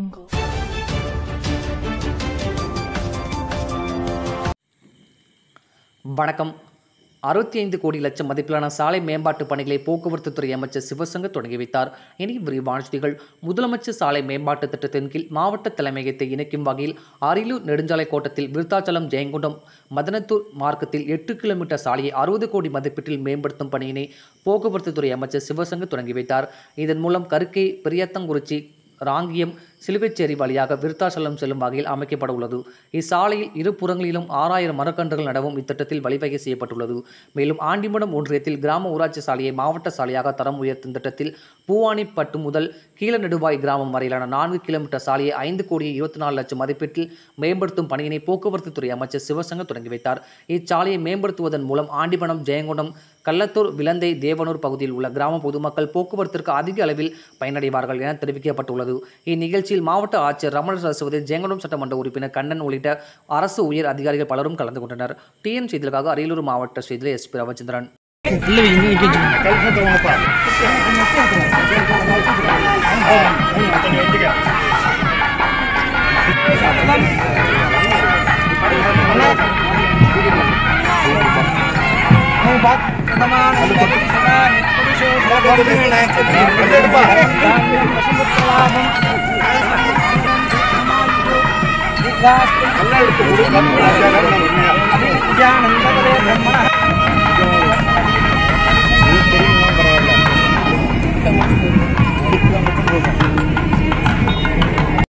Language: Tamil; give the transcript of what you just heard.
வணக்கம் அறுபத்தி ஐந்து கோடி லட்சம் மதிப்பிலான சாலை மேம்பாட்டு பணிகளை போக்குவரத்து துறை அமைச்சர் சிவசங்க தொடங்கி வைத்தார் இனி விரிவான செய்திகள் முதலமைச்சர் சாலை மேம்பாட்டு திட்டத்தின் கீழ் மாவட்ட தலைமையகத்தை இணைக்கும் வகையில் அரியலூர் நெடுஞ்சாலை கோட்டத்தில் விருத்தாச்சலம் ஜெயங்கொண்டம் மதனத்தூர் மார்க்கத்தில் எட்டு கிலோமீட்டர் சாலையை அறுபது கோடி மதிப்பீட்டில் மேம்படுத்தும் பணியினை போக்குவரத்து துறை அமைச்சர் சிவசங்க தொடங்கி வைத்தார் இதன் மூலம் கருக்கை பெரியத்தங்குறிச்சி ராங்கியம் சிலுவைச்சேரி வழியாக விருத்தாசலம் செல்லும் வகையில் அமைக்கப்பட உள்ளது இச்சாலையில் இரு புறங்களிலும் ஆறாயிரம் மரக்கன்றுகள் நடவும் இத்திட்டத்தில் வழிவகை செய்யப்பட்டுள்ளது மேலும் ஆண்டிமடம் ஒன்றியத்தில் கிராம ஊராட்சி சாலையை மாவட்ட சாலையாக தரம் உயர்த்தும் திட்டத்தில் பூவானிப்பட்டு முதல் கீழநெடுவாய் கிராமம் வரையிலான நான்கு கிலோமீட்டர் சாலையை ஐந்து கோடியே இருபத்தி நாலு லட்சம் மதிப்பீட்டில் மேம்படுத்தும் பணியினை போக்குவரத்து துறை அமைச்சர் சிவசங்க தொடங்கி வைத்தார் இச்சாலையை மேம்படுத்துவதன் மூலம் ஆண்டிமடம் ஜெயங்கொண்டம் கள்ளத்தூர் விலந்தை தேவனூர் பகுதியில் உள்ள கிராம பொதுமக்கள் போக்குவரத்திற்கு அதிக அளவில் பயனடைவார்கள் என தெரிவிக்கப்பட்டுள்ளது இந்நிகழ்ச்சியில் மாவட்ட ஆட்சியர் ரமண சரஸ்வதி ஜெயங்கொண்டம் சட்டமன்ற உறுப்பினர் கண்ணன் உள்ளிட்ட அரசு உயர் அதிகாரிகள் பலரும் கலந்து கொண்டனர் டிஎன் செய்திகளுக்காக அரியலூர் மாவட்ட செய்தியில் எஸ் பி ரவிச்சந்திரன் பிரம்மண